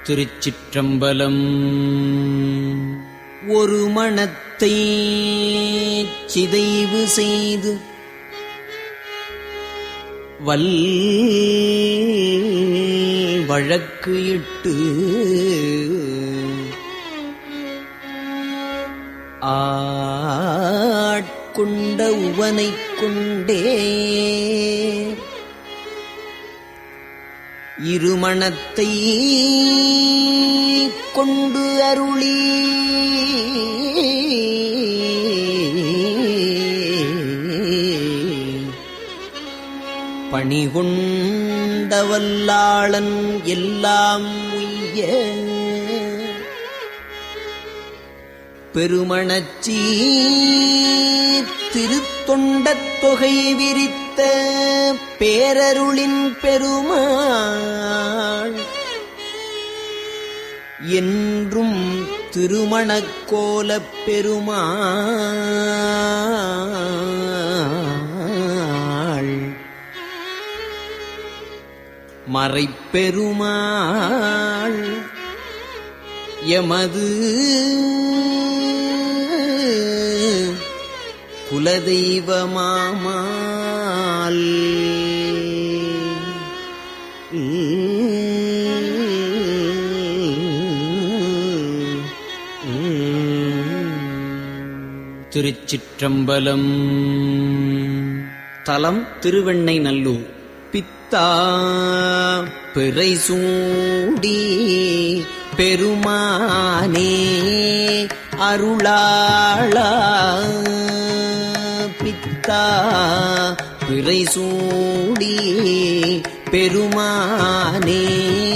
திருச்சிற்றம்பலம் ஒரு மணத்தை சிதைவு செய்து வல் வழக்கு இட்டு ஆட்கொண்ட உவனைக் கொண்டே இருமணத்தை கொண்டு அருளி பணிகொண்டவல்லாளன் எல்லாம் உய்ய பெருமணச்சி திருத்தொண்டத் தொகை விரித்த பேரருளின் பெருமாள் என்றும் திருமணக்கோலப் பெருமாள் மறைப்பெருமாள் எமது குலதெய்வமாமால் திருச்சிற்றம்பலம் தலம் திருவெண்ணை நல்லூர் பித்தா பிறை சூடி பெருமானே அருளாளா பித்தா பிறை சூடி பெருமானே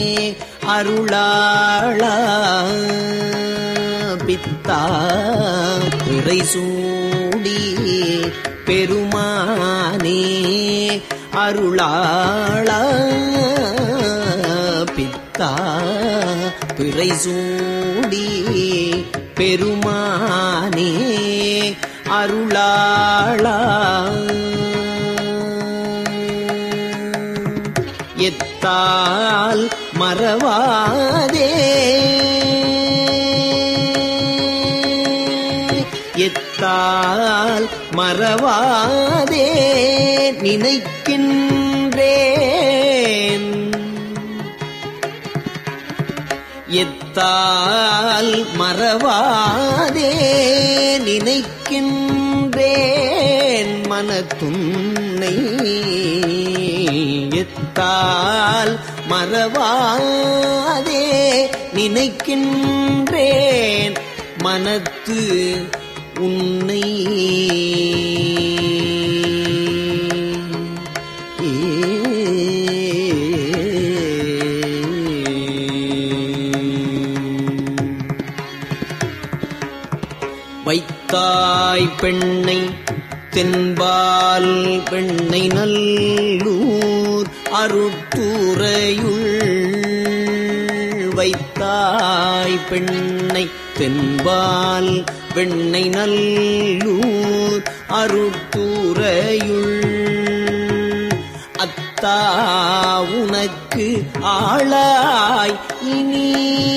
அருளாளா பித்தா பிறை சூடி பெருமானே அருளாளா பித்தா பிறை சூடி பெருமானே அருளாளா எத்தால் மறவாதே எத்தால் மறவாதே நினைக்கின்றேன் எத்தால் மறவாதே நினைக்கின்றேன் மனத்துன்னை எத்தால் மறவாதே நினைக்கின்றேன் மனத்து உன்னை வைத்தாய் பெண்ணை தென்பால் பெண்ணை நல்லூர் அருட்டுறையுள் வைத்தாய் பெண்ணை தென்பால் வெண்ணை நல்லூர் அருட்டுறையுள் அத்தா உனக்கு ஆளாய் இனி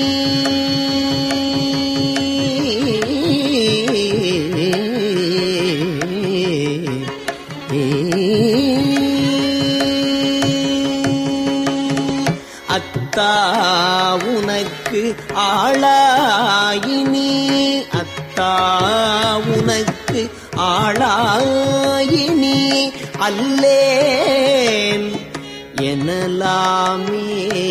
அத்தா உனக்கு ஆளாயினி அத்தா உனக்கு ஆளாயினி அல்லேன் எனலாமே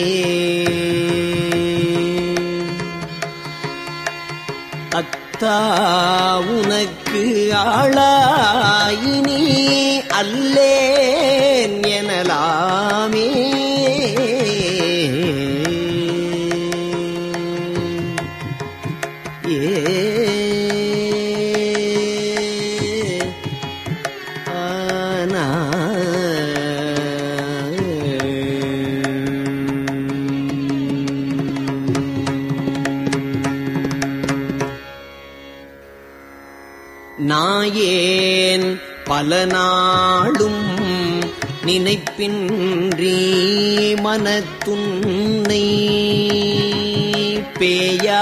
அத்தா உனக்கு ஆளாயினி அல்லேன் எனலாமே ஏ ஆனா நாயேன் பல நாளும் நினைப்பின்றி மனத்துன்னை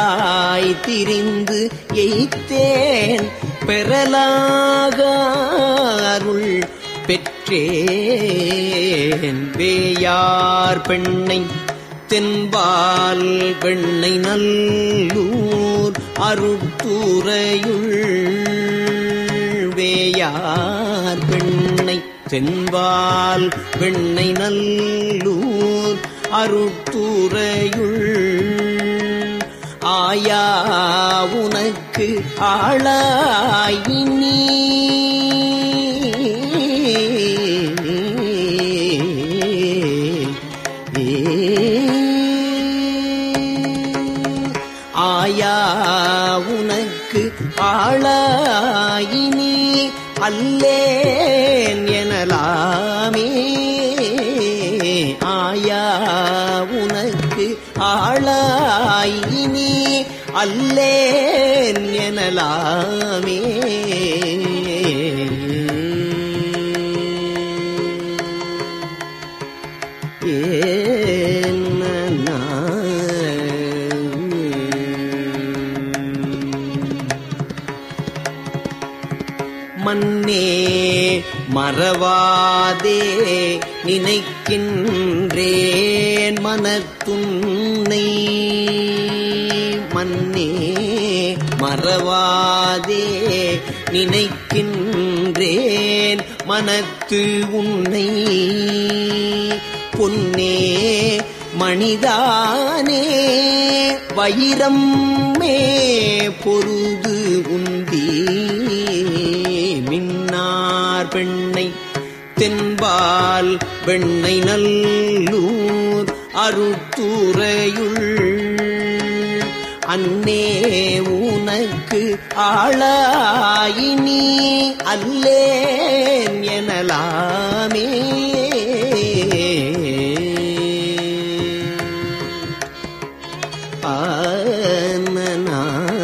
ஆளாய் திரிந்து எய்த்தேன் பெறலாக அருள் பெற்றேன் வேயார் பெண்ணை தென்பால் வெண்ணை நல்லூர் அருட்துறையுள் வேயார் பெண்ணை தென்பால் வெண்ணை நல்லூர் அருட்துறையுள் ஆயா உனக்கு ஆளாயினி ஆயா உனக்கு ஆளாயினி அல்லேன் எனலாமே ஆயா உனக்கு ஆளாயினி அல்லேன் எனலாமே மன்னே மறவாதே நினைக்கின்றேன் மனத்துன்னை மன்னே மறவாதே நினைக்கின்றேன் மனத்து உன்னை பொன்னே மணிதானே வைரம் மே பொருது உந்தி மின்னார் பெண்ணை தென்பால் வெண்ணை நல்லூர் அருத்துறையுள் அன்னே உனக்கு ஆளாயினி அல்லேன் எனலாமே ஆனனா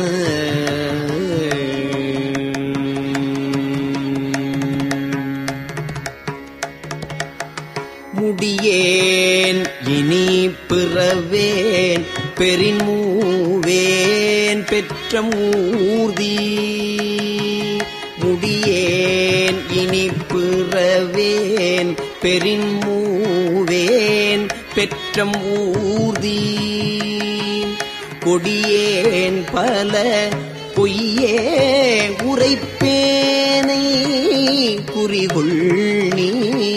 முடியேன் இனி பிறவேன் பெரின்மூவேன் பெற்ற மூர்தி முடியேன் இனி பிறவேன் பெரின்மூவேன் பெற்ற ஊர்தி கொடியேன் பல பொய்யே உரைப்பேனை குறிகொள் நீ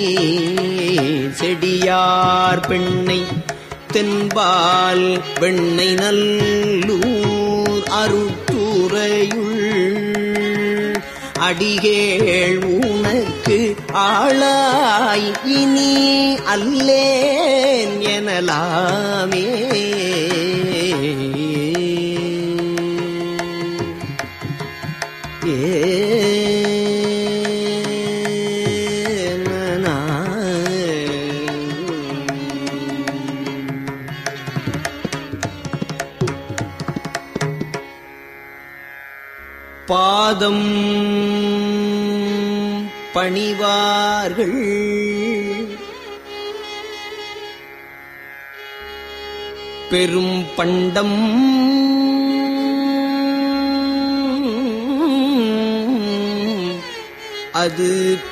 செடியார் பெண்ணை தென்பால் வெண்ணை நல்லூர் அருட்டுறையுள் அடிகேள் உனக்கு ஆளாய் இனி அல்லேன் எனலாமே ஏனனா. பாதம் பணிவார்கள் பெரும் பண்டம் அது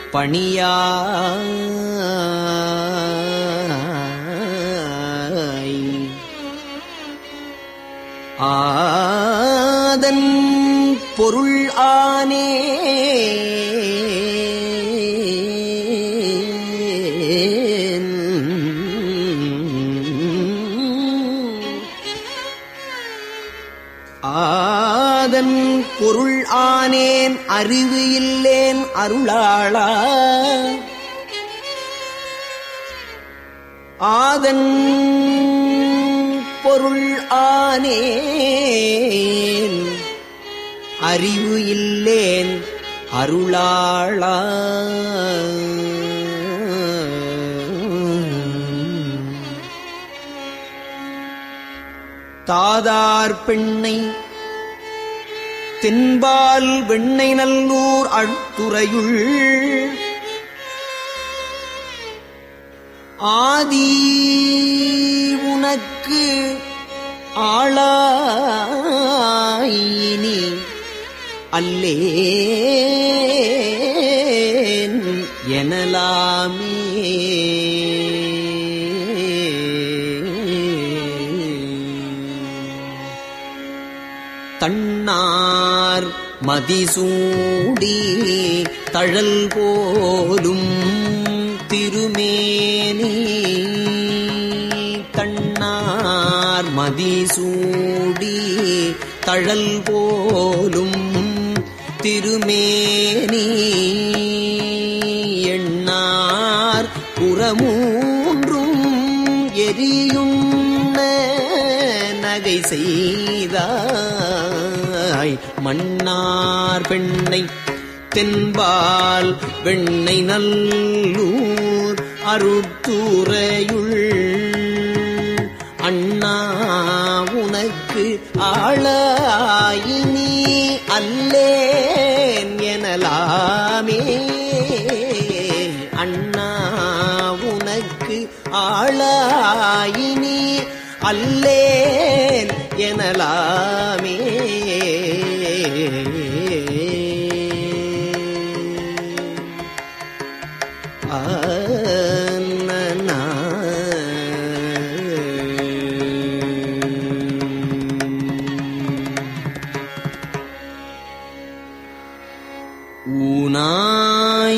பணியாய் ஆதன் பொருள் ஆனே ஆதன் பொருள் ஆனேன் அறிவு இல்லேன் அருளாளா ஆதன் பொருள் ஆனேன் அறிவு இல்லேன் அருளாளா தாதார் பெண்ணை தென்பால் வெண்ணை நல்லூர் அழ்துறையுள் ஆதி உனக்கு ஆளாயினி அல்லேன் எனலாமே தன்னார் மதிசூடி தழல் போலும் திருமேனி தன்னார் மதிசூடி தழல் போலும் திருமேனி எண்ணார் புறமூன்றும் எரியும் நகை செய்தாய் மன்னார் பெண்ணை தென்பால் வெண்ணை நல்லூர் அருட்டுறையுள் அண்ணா உனக்கு ஆளாயினி அல்லேன் எனலாமே அண்ணா உனக்கு ஆளாயினி அல்லேன் எனலாமே ஆனனா. ஊனாய்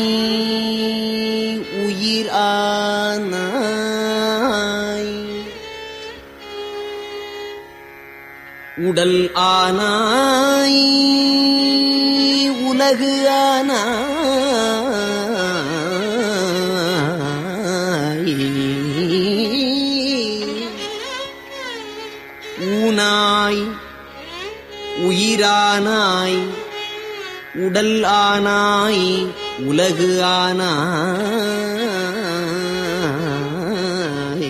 உயிர் ஆனாய் உடல் ஆனாய் உலகு ஆனாய் ஊனாய் உயிரானாய் உடல் ஆனாய் உலகு ஆனாய்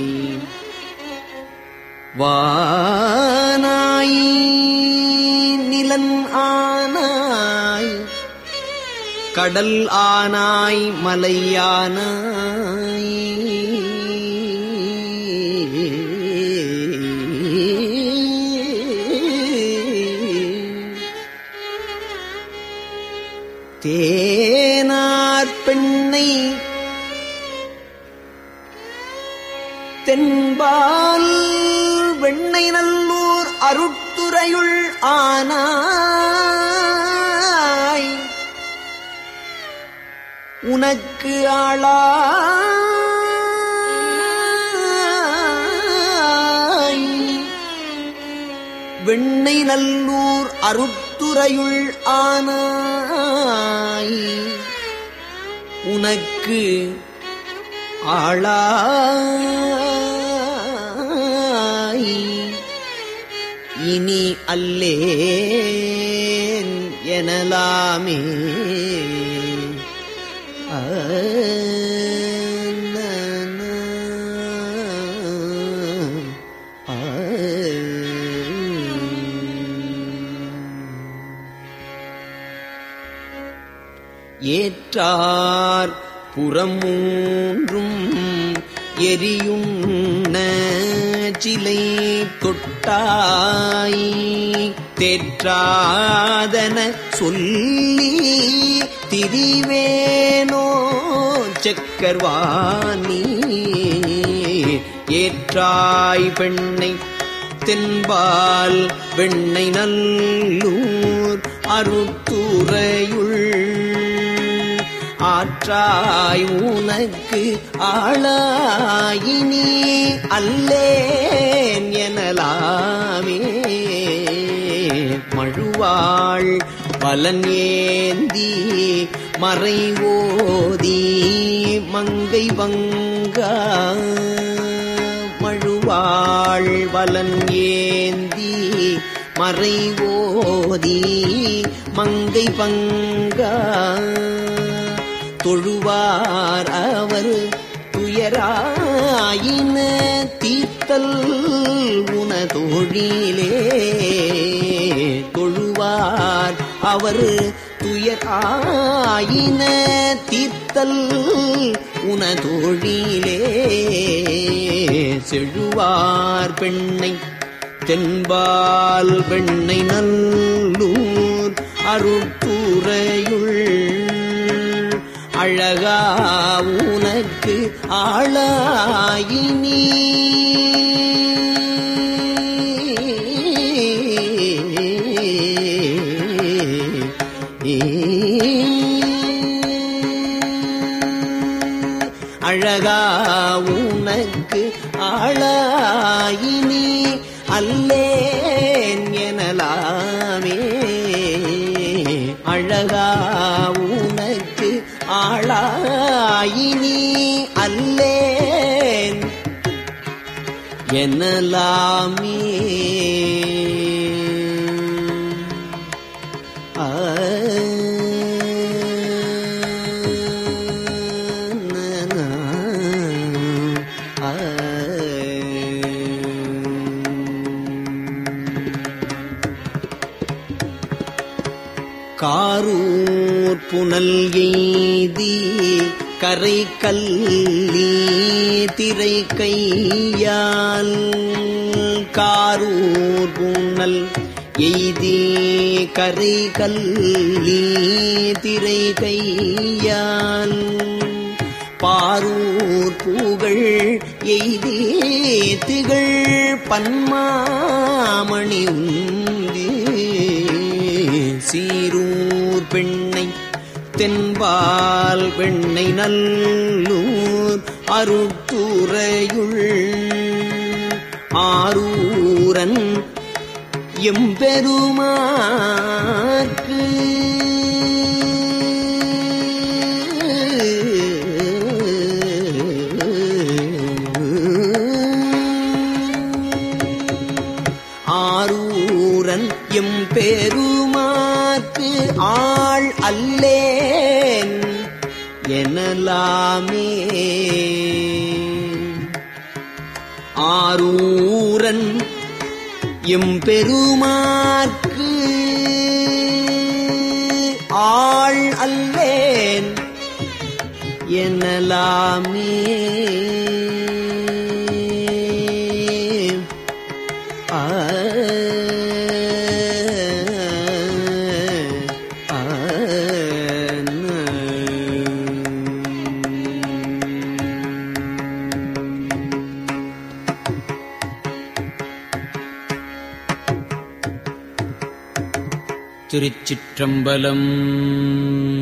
வானாய் நிலன் ஆனாய் கடல் ஆனாய் மலையானாய் தேனார் பெண்ணை தென்பால் வெண்ணை நல்லூர் அருட்டுறையுள் ஆனாய் உனக்கு ஆளாய் வெண்ணை நல்லூர் அருட்டுறையுள் ஆனாய் உனக்கு ஆளாய் இனி அல்லேன் எனலாமே ஆ, நா, நா, ஆ. ஏற்றார் புறமூன்றும் எரியுண்ண சிலை தொட்டாய் தேற்றாதன சொல்லி திரிவேனோ சக்கர்வாணி ஏற்றாய் பெண்ணை தென்பால் வெண்ணை நல்லூர் அருத்துறையுள் ஆற்றாய் உனக்கு ஆளாயினி அல்லேன் எனலாமே மழுவாள் பலன் ஏந்தி மறை ஓதி மங்கை வங்கா மழுவாள் வலன் ஏந்தி மறை ஓதி மங்கை பங்கா தொழுவார் அவர் துயராயின தீர்த்தல் உனதொழிலே தொழுவார் அவர் துயராயின தீர்த்தல் உனதொழிலே செழுவார் பெண்ணை தென்பால் வெண்ணை நல்லூர் அருட்துறையுள் அழகா உனக்கு ஆளாயினி அழகா உனக்கு ஆளாயினி அல்லேன் எனலாமே அழகா உனக்கு ஆளாயினி அல்லேன் எனலாமே ஆ ஆ காரூர் புனல் எய்தி கரை கல்லி திரை கையால் காரூர் புனல் எய்தி கரை கல்லி திரை கையால் பாரூர் பூகள் எய்தி திகழ் பன்மாமணி உந்தி சீரூர் பெண்ணை தென்பால் வெண்ணை நல்லூர் அருட்டுறையுள் ஆரூரன் எம்பெருமாற்கு ஆரூரன் எம்பெருமாற்கு ஆள் அல்லேன் எனலாமே ஆரூரன் எம்பெருமாற்கு ஆள் அல்லேன் எனலாமே ஆ ஆ திருச்சிற்றம்பலம்